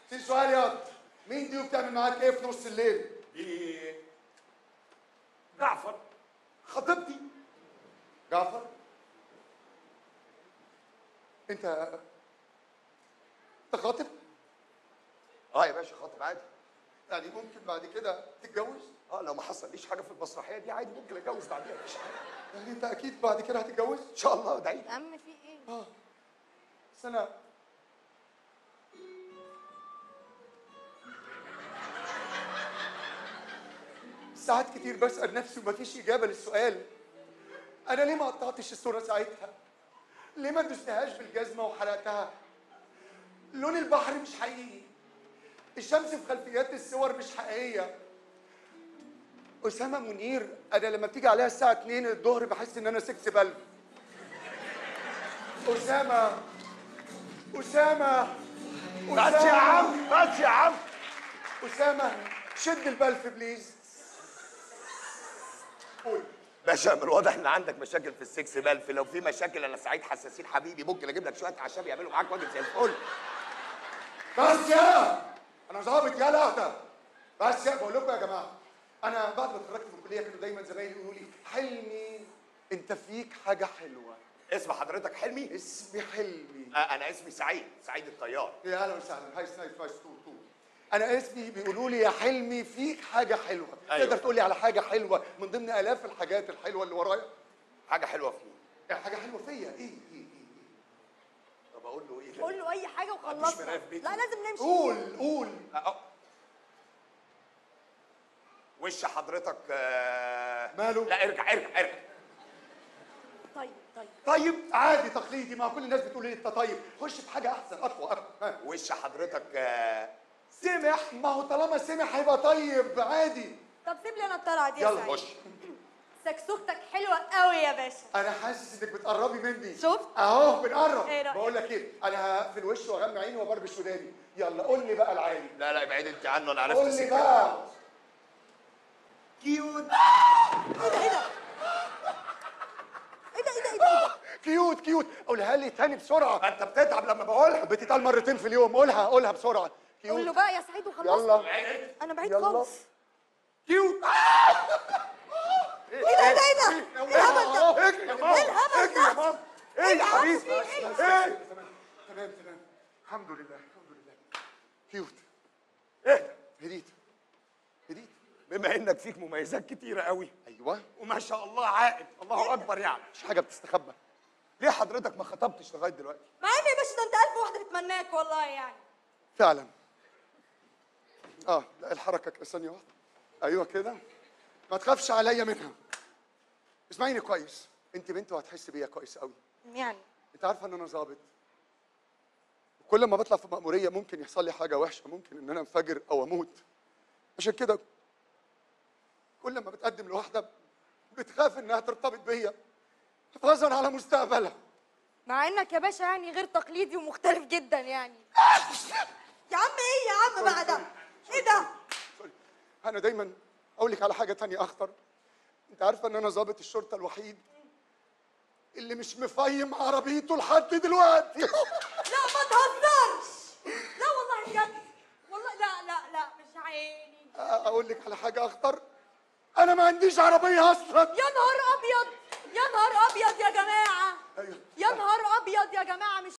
في سؤال ياض مين دي وبتعمل معاك ايه في نص الليل؟ دي جعفر خطيبتي جعفر انت انت خاطب؟ اه يا باشا خاطب عادي يعني ممكن بعد كده تتجوز؟ اه لو ما حصليش حاجه في المسرحيه دي عادي ممكن اتجوز بعديها يا باشا يعني انت اكيد بعد كده هتتجوز؟ ان شاء الله ادعي يا عم في ايه اه بس انا ساعات كتير بسأل نفسي ومفيش إجابة للسؤال أنا ليه ما قطعتش الصورة ساعتها؟ ليه ما دوستهاش بالجزمة وحرقتها؟ لون البحر مش حقيقي الشمس في خلفيات الصور مش حقيقية أسامة منير أنا لما بتيجي عليها الساعة 2 الظهر بحس إن أنا سكس بلد أسامة أسامة بس يا عم بس يا عم أسامة شد البلف بليز قول باشا من الواضح ان عندك مشاكل في السكس بلف لو في مشاكل انا سعيد حساسين حبيبي ممكن اجيب لك شويه اعشاب يعملوا معاك واجب زي الفل بس يا أنا ظابط يا لا بس يا بقول لكم يا جماعة أنا بعد ما اتخرجت من الكلية كانوا دايما زمايلي يقولوا لي حلمي أنت فيك حاجة حلوة اسم حضرتك حلمي اسمي حلمي آه انا اسمي سعيد سعيد الطيار يا اهلا وسهلا هاي سنايف نايس تو تو انا اسمي بيقولوا لي يا حلمي فيك حاجه حلوه أيوة. تقدر تقول لي على حاجه حلوه من ضمن الاف الحاجات الحلوه اللي ورايا حاجه حلوه فيه يعني حاجه حلوه فيا ايه ايه ايه, إيه؟ طب اقول له ايه قول له اي حاجه مفيش وخلصنا مراية في بيتي؟ لا لازم نمشي قول قول آه، آه. وش حضرتك آه، ماله؟ لا ارجع ارجع ارجع طيب طيب طيب عادي تقليدي ما كل الناس بتقول لي انت طيب خش في حاجه احسن اقوى اقوى ها. وش حضرتك آه، سمح ما هو طالما سمح هيبقى طيب عادي طب سيب لي انا الطلعه دي يا يلا سعيد. خش سكسوختك حلوه قوي يا باشا انا حاسس انك بتقربي مني شفت؟ اهو بنقرب إيه رأيك؟ بقول لك ايه انا في الوش واغمى عيني وبربش وداني يلا قول لي بقى العالي لا لا ابعد انت عنه انا عرفت قول لي سكتك. بقى كيوت ايه ده ايه ده ايه ده ايه ده ايه ده كيوت كيوت قولها لي تاني بسرعه انت بتتعب لما بقولها بتتقال مرتين في اليوم قولها قولها بسرعه قول له كيوت بقى يا سعيد وخلصنا يلا ابعد انت انا بعيد يلا. خالص كيوت ايه ده ايه ده ايه ده ايه الهبل ده اجري يا ايه ماما الهبل اجري يا ده ماما ايه يا يا عم حبيبي في إيه؟ ايه تمام تمام تمام الحمد لله الحمد لله كيوت اهدى هديت هديت بما انك فيك مميزات كتيره قوي ايوه وما شاء الله عائد الله اكبر يعني مش حاجه بتستخبى ليه حضرتك ما خطبتش لغايه دلوقتي مع ان يا باشا ده انت الف واحده بتمناك والله يعني فعلا اه لا الحركه كده ثانيه واحده ايوه كده ما تخافش عليا منها اسمعيني كويس انت بنت وهتحس بيا كويس قوي يعني انت عارفه ان انا ظابط كل ما بطلع في مأمورية ممكن يحصل لي حاجة وحشة ممكن ان انا انفجر او اموت عشان كده كل ما بتقدم لواحدة بتخاف انها ترتبط بيا حفاظا على مستقبلها مع انك يا باشا يعني غير تقليدي ومختلف جدا يعني يا عم ايه يا عم بقى ده ايه ده سوري. انا دايما اقول لك على حاجة تانية اخطر انت عارفة ان انا ضابط الشرطة الوحيد اللي مش مفيم عربيته لحد دلوقتي لا ما تهزرش لا والله بجد والله لا لا لا مش عيني اقول لك على حاجة اخطر انا ما عنديش عربية اصلا يا نهار ابيض يا نهار ابيض يا جماعه ايوه يا نهار ابيض يا جماعه مش